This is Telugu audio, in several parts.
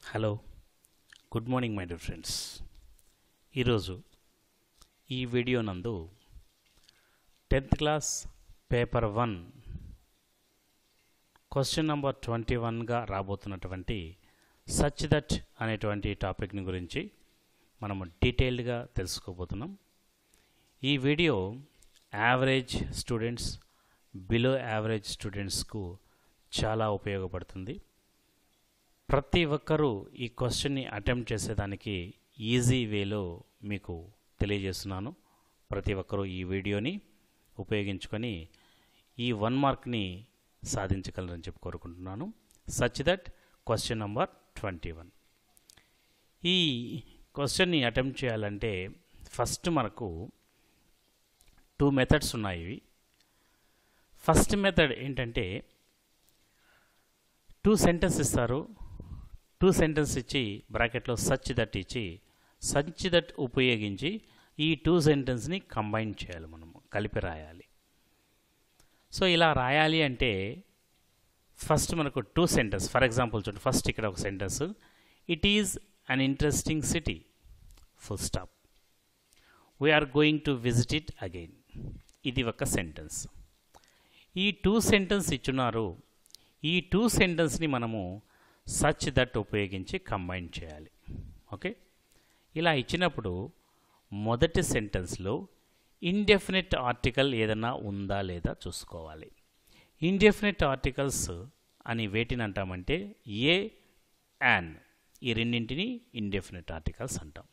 hello good morning my dear friends ఈరోజు ఈ వీడియో నందు tenth class paper one question number twenty వన్గా రాబోతున్నటువంటి సచ్ దట్ అనేటువంటి టాపిక్ని గురించి మనము డీటెయిల్డ్గా తెలుసుకోబోతున్నాం ఈ video average students below average స్టూడెంట్స్కు చాలా ఉపయోగపడుతుంది ప్రతి ఒక్కరూ ఈ క్వశ్చన్ని అటెంప్ట్ చేసేదానికి ఈజీ వేలో మీకు తెలియజేస్తున్నాను ప్రతి ఒక్కరూ ఈ వీడియోని ఉపయోగించుకొని ఈ వన్ మార్క్ని సాధించగలరని చెప్పి కోరుకుంటున్నాను such that question number twenty one ఈ క్వశ్చన్ని అటెంప్ట్ చేయాలంటే ఫస్ట్ మనకు టూ మెథడ్స్ ఉన్నాయి ఫస్ట్ మెథడ్ ఏంటంటే టూ సెంటెన్స్ ఇస్తారు టూ సెంటెన్స్ ఇచ్చి బ్రాకెట్లో సచ్ దట్ ఇచ్చి సచ్ దట్ ఉపయోగించి ఈ టూ సెంటెన్స్ని కంబైన్ చేయాలి మనము కలిపి రాయాలి సో ఇలా రాయాలి అంటే ఫస్ట్ మనకు టూ సెంటెన్స్ ఫర్ ఎగ్జాంపుల్ చూడండి ఫస్ట్ ఇక్కడ ఒక sentence it is an interesting city full stop we are going to visit it again ఇది ఒక సెంటెన్స్ ఈ టూ సెంటెన్స్ ఇచ్చున్నారు ఈ టూ సెంటెన్స్ని మనము సచ్ దట్ ఉపయోగించి కంబైన్ చేయాలి ఓకే ఇలా ఇచ్చినప్పుడు మొదటి సెంటెన్స్లో ఇండెఫినెట్ ఆర్టికల్ ఏదైనా ఉందా లేదా చూసుకోవాలి ఇండెఫినెట్ ఆర్టికల్స్ అని వేటిని అంటామంటే ఏ యాన్ ఈ రెండింటిని ఇండెఫినెట్ ఆర్టికల్స్ అంటాం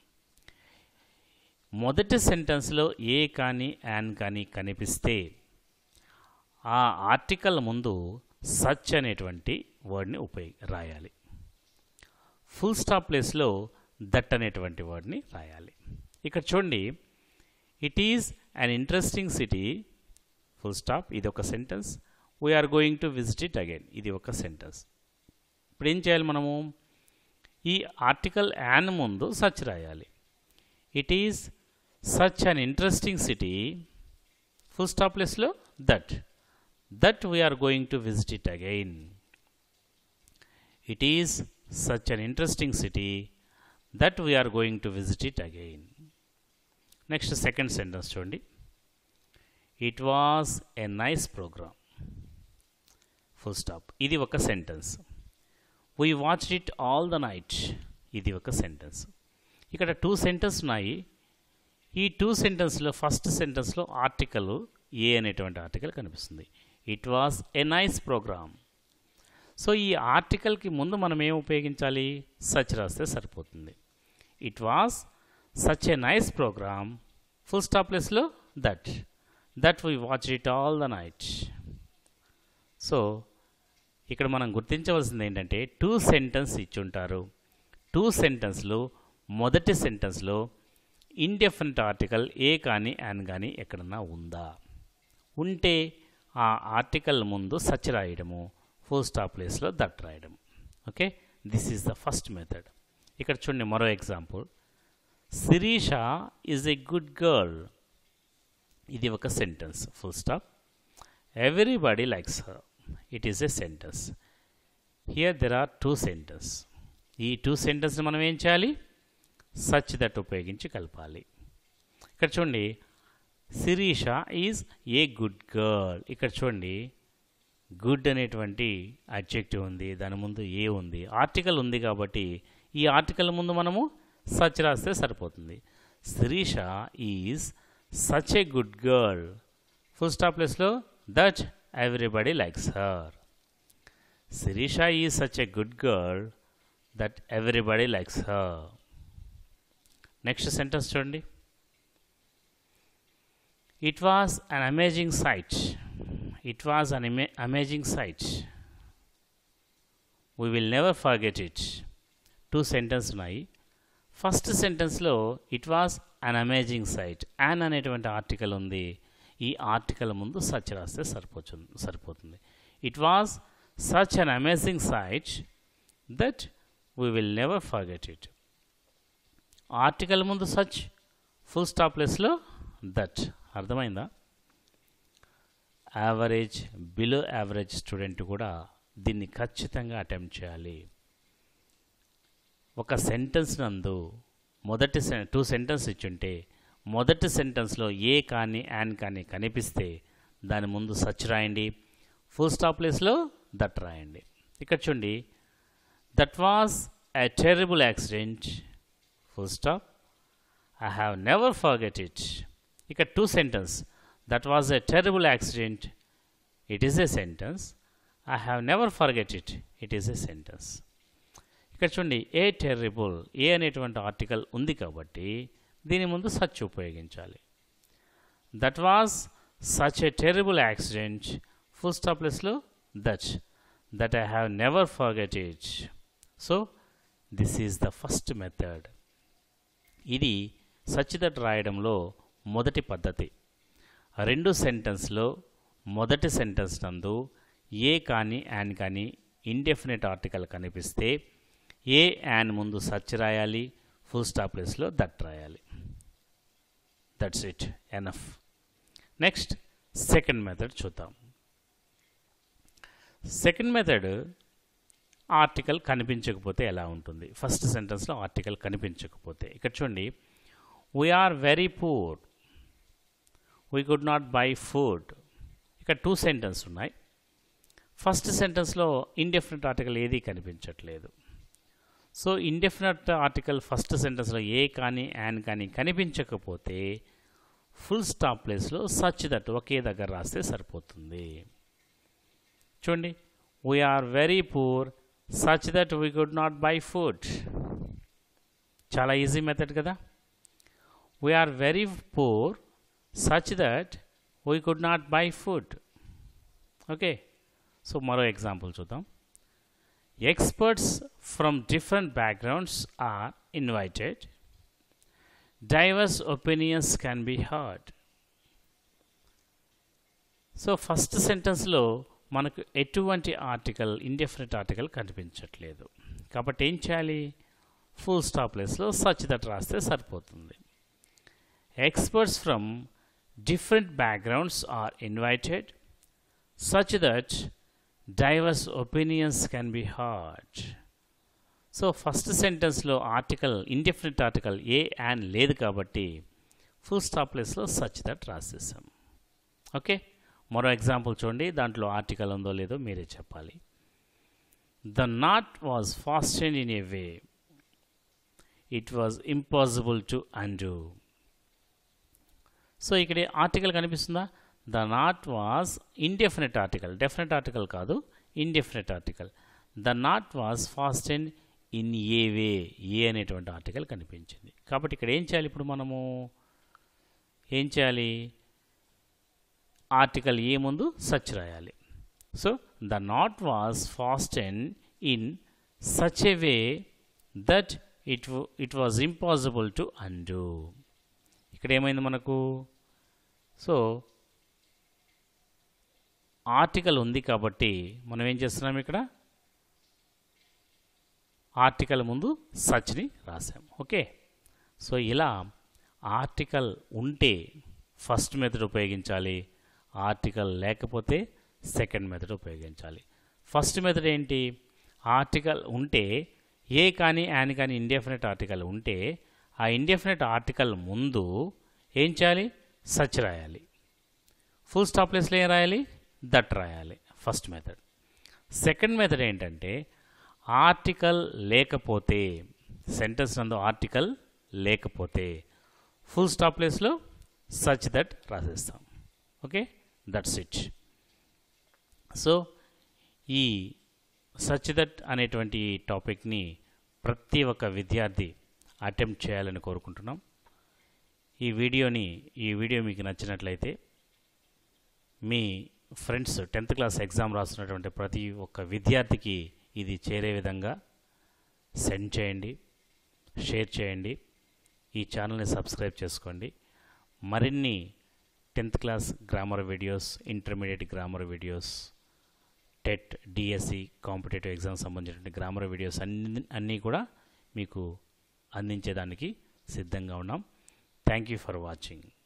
మొదటి సెంటెన్స్లో ఏ కానీ యాన్ కానీ కనిపిస్తే ఆ ఆర్టికల్ ముందు సచ్ అనేటువంటి వర్డ్ని ఉపయోగ రాయాలి ఫుల్ స్టాప్ ప్లేస్లో దట్ అనేటువంటి వర్డ్ని రాయాలి ఇక్కడ చూడండి it is an interesting city full stop ఇది ఒక sentence we are going to visit it again ఇది ఒక సెంటెన్స్ ఇప్పుడు ఏం చేయాలి మనము ఈ ఆర్టికల్ యాన్ ముందు సచ్ రాయాలి it is such an interesting city full stop ప్లేస్లో that that we are going to visit it again it is such an interesting city that we are going to visit it again next second sentence చూడండి it was a nice programme full stop ఇది ఒక sentence we watch it all the night ఇది ఒక సెంటెన్స్ ఇక్కడ టూ సెంటెన్స్ ఉన్నాయి ఈ టూ సెంటెన్స్లో ఫస్ట్ సెంటెన్స్లో ఆర్టికల్ ఏ అనేటువంటి ఆర్టికల్ కనిపిస్తుంది it was a nice programme so ఈ ఆర్టికల్కి ముందు మనం ఏం ఉపయోగించాలి సచ్ రాస్తే సరిపోతుంది it was such a nice programme full stop ప్లేస్లో that that we watch it all the night so ఇక్కడ మనం గుర్తించవలసింది ఏంటంటే టూ సెంటెన్స్ ఇచ్చుంటారు టూ సెంటెన్స్లో మొదటి సెంటెన్స్లో ఇండెఫినెట్ ఆర్టికల్ ఏ కానీ యాన్ కానీ ఎక్కడన్నా ఉందా ఉంటే ఆ ఆర్టికల్ ముందు సచ్ రాయడము ఫుల్ స్టాప్ ప్లేస్లో దట్ రాయడం okay this is the first method ఇక్కడ చూడండి మరో example Shirisha is a good girl ఇది ఒక sentence full stop everybody likes her it is a sentence here there are two sentence ఈ టూ సెంటెన్స్ని మనం ఏం చేయాలి సచ్ దట్ ఉపయోగించి కలపాలి ఇక్కడ చూడండి Shirisha is a good girl ఇక్కడ చూడండి గుడ్ అనేటువంటి అడ్జెక్టివ్ ఉంది దాని ముందు ఏ ఉంది ఆర్టికల్ ఉంది కాబట్టి ఈ ఆర్టికల్ ముందు మనము సచ్ రాస్తే సరిపోతుంది Shirisha is such a good girl full stop ప్లేస్లో that everybody likes her Shirisha is such a good girl that everybody likes her next sentence చూడండి it was an amazing sight it was an amazing sight we will never forget it two sentence ఉన్నాయి ఫస్ట్ సెంటెన్స్లో it was an amazing sight an అనేటువంటి ఆర్టికల్ ఉంది ఈ ఆర్టికల్ ముందు సచ్ రాస్తే సరిపోతుంది సరిపోతుంది it was such an amazing sight that we will never forget it article ముందు సచ్ ఫుల్ స్టాప్ ప్లేస్లో దట్ అర్థమైందా యావరేజ్ బిలో యావరేజ్ స్టూడెంట్ కూడా దీన్ని ఖచ్చితంగా అటెంప్ట్ చేయాలి ఒక సెంటెన్స్ నందు మొదటి సె టూ సెంటెన్స్ ఇచ్చుంటే మొదటి సెంటెన్స్లో ఏ కానీ యాన్ కానీ కనిపిస్తే దాని ముందు సచ్ రాయండి ఫుల్ స్టాప్ ప్లేస్లో దట్ రాయండి ఇక్కడ చూడండి that was a terrible accident full stop I have never forget it ఇక two sentence that was a terrible accident it is a sentence I have never forget it it is a sentence ఇక్కడ చూడండి ఏ టెర్రిబుల్ ఏ అనేటువంటి ఆర్టికల్ ఉంది కాబట్టి దీని ముందు సచ్ ఉపయోగించాలి that was such a terrible accident full stop ప్లేస్లో that that I have never forget it so this is the first method ఇది సచ్ దట్ రాయడంలో మొదటి పద్ధతి రెండు సెంటెన్స్లో మొదటి సెంటెన్స్ నందు ఏ కానీ యాన్ కానీ ఇండెఫినెట్ ఆర్టికల్ కనిపిస్తే ఏ యాన్ ముందు సచ్ రాయాలి ఫుల్ స్టాప్ ప్లేస్లో దట్ రాయాలి that's it enough next second method చూద్దాం సెకండ్ మెథడ్ ఆర్టికల్ కనిపించకపోతే ఎలా ఉంటుంది ఫస్ట్ సెంటెన్స్లో ఆర్టికల్ కనిపించకపోతే ఇక్కడ చూడండి we are very poor we could not buy food ఇక్కడ టూ సెంటెన్స్ ఉన్నాయి ఫస్ట్ సెంటెన్స్లో ఇండెఫినెట్ ఆర్టికల్ ఏది కనిపించట్లేదు సో ఇండెఫినెట్ ఆర్టికల్ ఫస్ట్ సెంటెన్స్లో ఏ కానీ యాన్ కానీ కనిపించకపోతే ఫుల్ స్టాప్ ప్లేస్లో సచ్ దట్ ఒకే దగ్గర రాస్తే సరిపోతుంది చూడండి we are very poor such that we could not buy food చాలా ఈజీ మెథడ్ కదా we are very poor such that we could not buy food okay so మరో ఎగ్జాంపుల్ చూద్దాం experts from different backgrounds are invited diverse opinions can be heard so first సెంటెన్స్లో మనకు ఎటువంటి ఆర్టికల్ ఇండెఫినెట్ ఆర్టికల్ కనిపించట్లేదు కాబట్టి ఏం చేయాలి ఫుల్ స్టాప్ ప్లేస్లో సచ్ దట్ రాస్తే సరిపోతుంది experts from different backgrounds are invited such that diverse opinions can be heard so first సెంటెన్స్లో article indefinite article a an లేదు కాబట్టి ఫుల్ స్టాప్ ప్లేస్లో సచ్ దట్ రాసేసాం ఓకే మరో ఎగ్జాంపుల్ చూడండి దాంట్లో ఆర్టికల్ ఉందో లేదో మీరే చెప్పాలి the knot was fastened in a way it was impossible to undo so ఇక్కడ ఆర్టికల్ కనిపిస్తుందా the knot was indefinite article definite article కాదు indefinite article the knot was fastened in a way a అనేటువంటి ఆర్టికల్ కనిపించింది కాబట్టి ఇక్కడ ఏం చేయాలి ఇప్పుడు మనము ఏం చేయాలి ఆర్టికల్ ఏ ముందు సచ్ రాయాలి so the knot was fastened in such a way that it it was impossible to undo ఇక్కడ ఏమైంది మనకు సో ఆర్టికల్ ఉంది కాబట్టి మనం ఏం చేస్తున్నాం ఇక్కడ ఆర్టికల్ ముందు సచ్ని రాసాం ఓకే సో ఇలా ఆర్టికల్ ఉంటే ఫస్ట్ మెథడ్ ఉపయోగించాలి ఆర్టికల్ లేకపోతే సెకండ్ మెథడ్ ఉపయోగించాలి ఫస్ట్ మెథడ్ ఏంటి ఆర్టికల్ ఉంటే ఏ కానీ యాన్ కానీ ఇండెఫినెట్ ఆర్టికల్ ఉంటే ఆ ఇండెఫినెట్ ఆర్టికల్ ముందు ఏం చేయాలి సచ్ రాయాలి ఫుల్ స్టాప్ ప్లేస్లో ఏం రాయాలి దట్ రాయాలి ఫస్ట్ మెథడ్ సెకండ్ మెథడ్ ఏంటంటే ఆర్టికల్ లేకపోతే సెంటెన్స్ నందు ఆర్టికల్ లేకపోతే ఫుల్ స్టాప్ ప్లేస్లో సచ్ దట్ రాసేస్తాం ఓకే దట్స్ ఇట్ సో ఈ సచ్ దట్ అనేటువంటి టాపిక్ని ప్రతి ఒక్క విద్యార్థి అటెంప్ట్ చేయాలని కోరుకుంటున్నాం ఈ వీడియోని ఈ వీడియో మీకు నచ్చినట్లయితే మీ ఫ్రెండ్స్ టెన్త్ క్లాస్ ఎగ్జామ్ రాస్తున్నటువంటి ప్రతి ఒక్క విద్యార్థికి ఇది చేరే విధంగా సెండ్ చేయండి షేర్ చేయండి ఈ ఛానల్ని సబ్స్క్రైబ్ చేసుకోండి మరిన్ని tenth class grammar videos intermediate grammar videos TET DSC competitive exam సంబంధించినటువంటి గ్రామర్ వీడియోస్ అన్ని అన్నీ కూడా మీకు అందించేదానికి సిద్ధంగా ఉన్నాం థ్యాంక్ యూ ఫర్ వాచింగ్